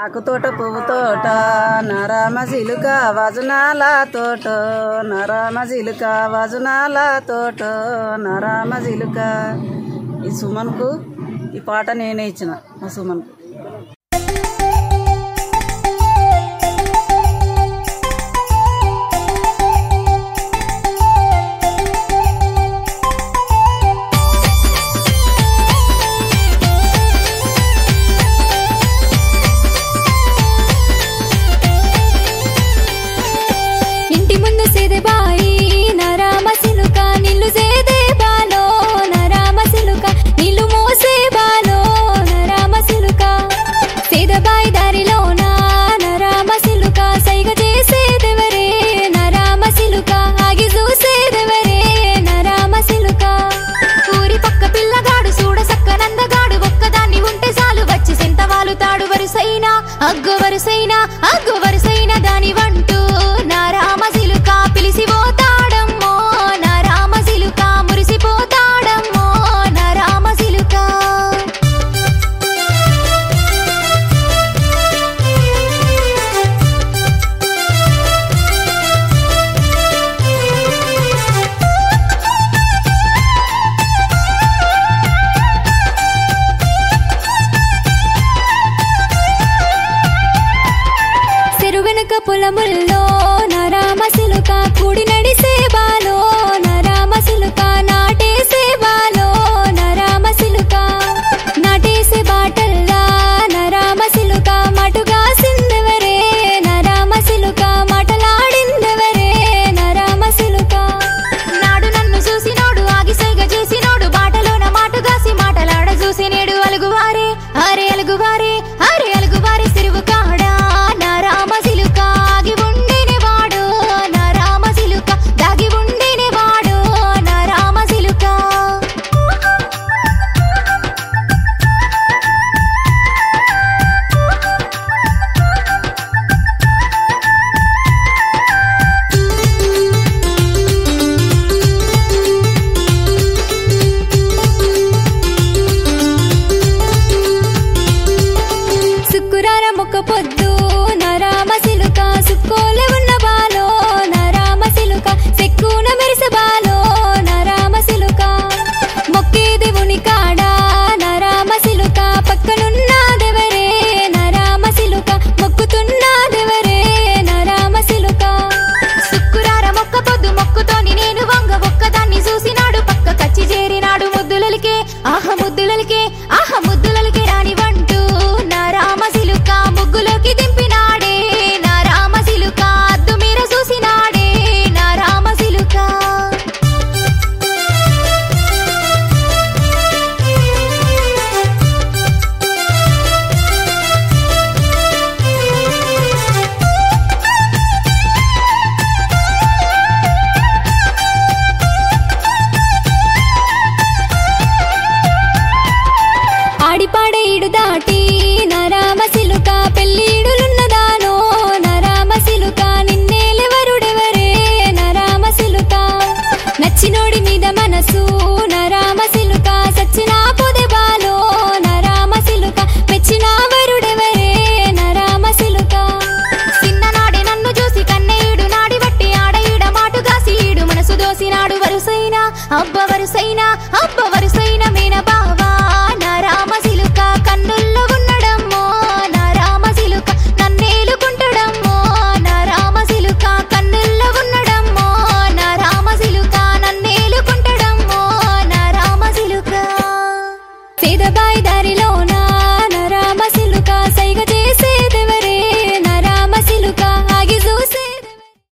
ఆకు తోట పువ్వు తోట నరామ చిలుక వజనాల తోట నరామ చిలుక వజనాల తోట నరామ చిలుక ఈ సుమన్కు ఈ పాట నేనే ఇచ్చిన మా సుమన్కు ఇంటి ముందు సేదే బాయి నరామ సిలుక నిల్లు సేదే బాలో నరామ సిలుక నిల్లు మోసే బాలో నరామ సిలుక సేద బాయి దారిలోన నరామ సిలుక సైగ చేసేదెవరే నరామ సిలుక ఆగి చూసేదెవరే నరామ సిలుక ఊరి పక్క పిల్లగాడు చూడ సక్కనందగాడు ఒక్కదాన్ని ఉంటే చాలు వచ్చి సెంత వాలుతాడు వరుసైనా అగ్గు వరుసైనా అగ్గు వరుసైన దాని వంటూ నా రామశిలుక పిలిసిపోతాడమ్మో నా రామశిలుక మురిసిపోతాడమ్మో నా రామశిలుక చెరువెనక పొలముల్లో నా రామశిలుక కూడి నడిసే